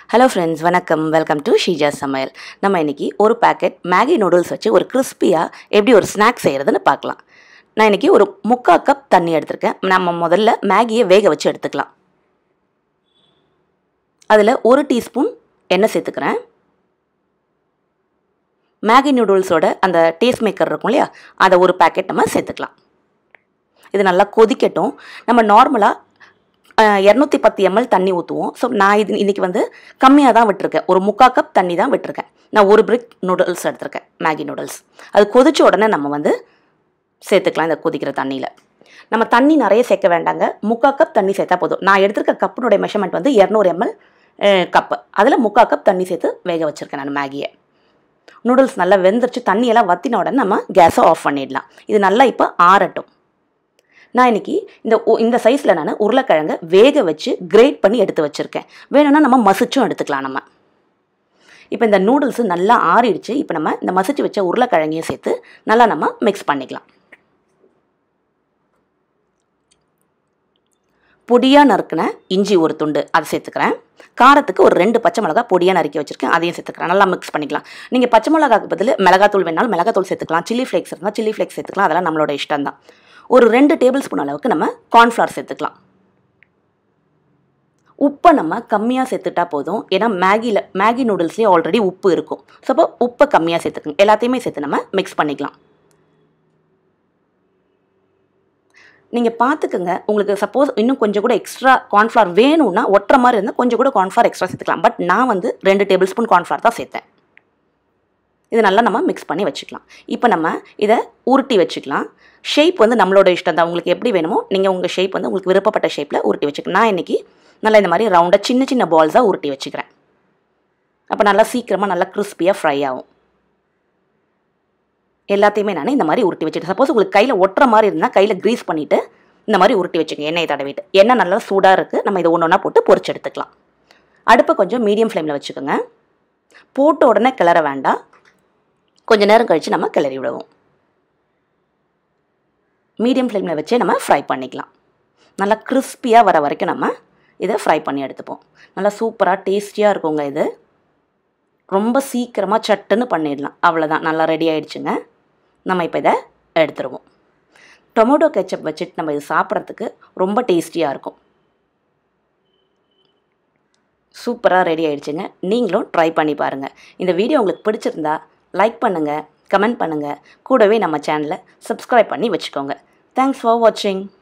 hello friends வணக்கம் welcome to Sheeja சமையல் நம்ம இன்னைக்கு ஒரு பேக்கெட் மேகி நூடுல்ஸ் வச்சு ஒரு கிறிஸ்பியாக எப்படி ஒரு ஸ்நாக்ஸ் செய்கிறதுன்னு பார்க்கலாம் நான் இன்னைக்கு ஒரு முக்கால் கப் தண்ணி எடுத்திருக்கேன் நம்ம முதல்ல மேகியை வேக வச்சு எடுத்துக்கலாம் அதில் ஒரு டீஸ்பூன் எண்ணெய் சேர்த்துக்கிறேன் மேகி நூடுல்ஸோட அந்த டேஸ்ட் மேக்கர் இருக்கும் இல்லையா அதை ஒரு பேக்கெட் நம்ம சேர்த்துக்கலாம் இது நல்லா கொதிக்கட்டும் நம்ம நார்மலாக இரநூத்தி பத்து எம்எல் தண்ணி ஊற்றுவோம் ஸோ நான் இது இன்றைக்கி வந்து கம்மியாக தான் விட்டுருக்கேன் ஒரு முக்கால் கப் தண்ணி தான் விட்டுருக்கேன் நான் ஒரு பிரிக் நூடுல்ஸ் எடுத்திருக்கேன் மேகி நூடுல்ஸ் அது கொதிச்ச உடனே நம்ம வந்து சேர்த்துக்கலாம் இந்த கொதிக்கிற தண்ணியில் நம்ம தண்ணி நிறைய சேர்க்க வேண்டாங்க முக்கால் கப் தண்ணி சேர்த்தா போதும் நான் எடுத்திருக்க கப்பினுடைய மெஷர்மெண்ட் வந்து இரநூறு எம்எல் கப்பு அதில் முக்கால் கப் தண்ணி சேர்த்து வேக வச்சுருக்கேன் நான் மேகியை நூடுல்ஸ் நல்லா வெந்துருச்சு தண்ணியெல்லாம் வற்றின உடனே நம்ம கேஸை ஆஃப் பண்ணிடலாம் இது நல்லா இப்போ ஆறட்டும் நான் இன்னைக்கு இந்த உ- இந்த சைஸில் நான் உருளைக்கிழங்கை வேக வச்சு கிரேட் பண்ணி எடுத்து வச்சுருக்கேன் வேணும்னா நம்ம மசிச்சும் எடுத்துக்கலாம் நம்ம இப்போ இந்த நூடுல்ஸு நல்லா ஆறிடுச்சு இப்போ நம்ம இந்த மசிச்சு வச்ச உருளைக்கிழங்கையும் சேர்த்து நல்லா நம்ம மிக்ஸ் பண்ணிக்கலாம் பொடியாக நறுக்கின இஞ்சி ஒரு துண்டு அதை சேர்த்துக்கிறேன் காரத்துக்கு ஒரு ரெண்டு பச்சை மிளகா பொடியாக நறுக்கி வச்சிருக்கேன் அதையும் சேர்த்துக்கிறேன் நல்லா மிக்ஸ் பண்ணிக்கலாம் நீங்கள் பச்சை மிளகாக்கு பதில் மிளகாத்தூள் வேணாலும் மிளகாத்தூள் சேர்த்துக்கலாம் சில்லி ஃப்ளேக்ஸ் இருந்தால் சில்லி ஃப்ளேக்ஸ் சேர்த்துக்கலாம் அதெல்லாம் நம்மளோட இஷ்டம் தான் ஒரு ரெண்டு டேபிள் ஸ்பூன் அளவுக்கு நம்ம கார்ன்ஃப்ளவர் சேர்த்துக்கலாம் உப்பை நம்ம கம்மியாக சேர்த்துட்டா போதும் ஏன்னா மேகியில் மேகி நூடுல்ஸ்லேயே ஆல்ரெடி உப்பு இருக்கும் ஸோ அப்போ உப்பை கம்மியாக சேர்த்துக்கோங்க எல்லாத்தையுமே சேர்த்து நம்ம மிக்ஸ் பண்ணிக்கலாம் நீங்கள் பார்த்துக்குங்க உங்களுக்கு சப்போஸ் இன்னும் கொஞ்சம் கூட எக்ஸ்ட்ரா கார்ன்ஃப்ளவர் வேணும்னா ஒட்டுற மாதிரி இருந்தால் கொஞ்சம் கூட கார்ன்ஃப்ளவர் எக்ஸ்ட்ரா சேர்த்துக்கலாம் பட் நான் வந்து ரெண்டு டேபிள் ஸ்பூன் கார்ன்ஃப்ளவர் தான் சேர்த்தேன் இது நல்லா நம்ம மிக்ஸ் பண்ணி வச்சுக்கலாம் இப்போ நம்ம இதை உருட்டி வச்சுக்கலாம் ஷேப் வந்து நம்மளோட இஷ்டம் தான் உங்களுக்கு எப்படி வேணுமோ நீங்கள் உங்கள் ஷேப் வந்து உங்களுக்கு விருப்பப்பட்ட ஷேப்பில் உருட்டி வச்சுக்கலாம் நான் இன்றைக்கி நல்லா இந்த மாதிரி ரவுண்டாக சின்ன சின்ன பால்ஸாக உருட்டி வச்சுக்கிறேன் அப்போ நல்லா சீக்கிரமாக நல்லா கிறிஸ்பியாக ஃப்ரை ஆகும் எல்லாத்தையுமே நான் இந்த மாதிரி உருட்டி வச்சுட்டு சப்போஸ் உங்களுக்கு கையில் ஒட்டுற மாதிரி இருந்தால் கையில் க்ரீஸ் பண்ணிவிட்டு இந்த மாதிரி உருட்டி வச்சுங்க எண்ணெயை தடவிட்டு எண்ணெய் நல்லா சூடாக இருக்குது நம்ம இதை ஒன்று ஒன்றா போட்டு பொரிச்சு எடுத்துக்கலாம் அடுப்பை கொஞ்சம் மீடியம் ஃப்ளேமில் வச்சுக்கோங்க போட்ட உடனே கிளற வேண்டாம் கொஞ்ச நேரம் கழித்து நம்ம கிளறி விடுவோம் மீடியம் ஃப்ளேமில் வச்சே நம்ம ஃப்ரை பண்ணிக்கலாம் நல்லா கிறிஸ்பியாக வர வரைக்கும் நம்ம இதை ஃப்ரை பண்ணி எடுத்துப்போம் நல்லா சூப்பராக டேஸ்டியாக இருக்குங்க இது ரொம்ப சீக்கிரமாக சட்டுன்னு பண்ணிடலாம் அவ்வளோதான் நல்லா ரெடி ஆயிடுச்சுங்க நம்ம இப்போ இதை எடுத்துருவோம் டொமேட்டோ கெச்சப் வச்சுட்டு நம்ம இது சாப்பிட்றதுக்கு ரொம்ப டேஸ்டியாக இருக்கும் சூப்பராக ரெடி ஆயிடுச்சுங்க நீங்களும் ட்ரை பண்ணி பாருங்கள் இந்த வீடியோ உங்களுக்கு பிடிச்சிருந்தா லைக் பண்ணுங்கள் கமெண்ட் பண்ணுங்கள் கூடவே நம்ம சேனலை சப்ஸ்கிரைப் பண்ணி வச்சுக்கோங்க தேங்க்ஸ் ஃபார் வாட்சிங்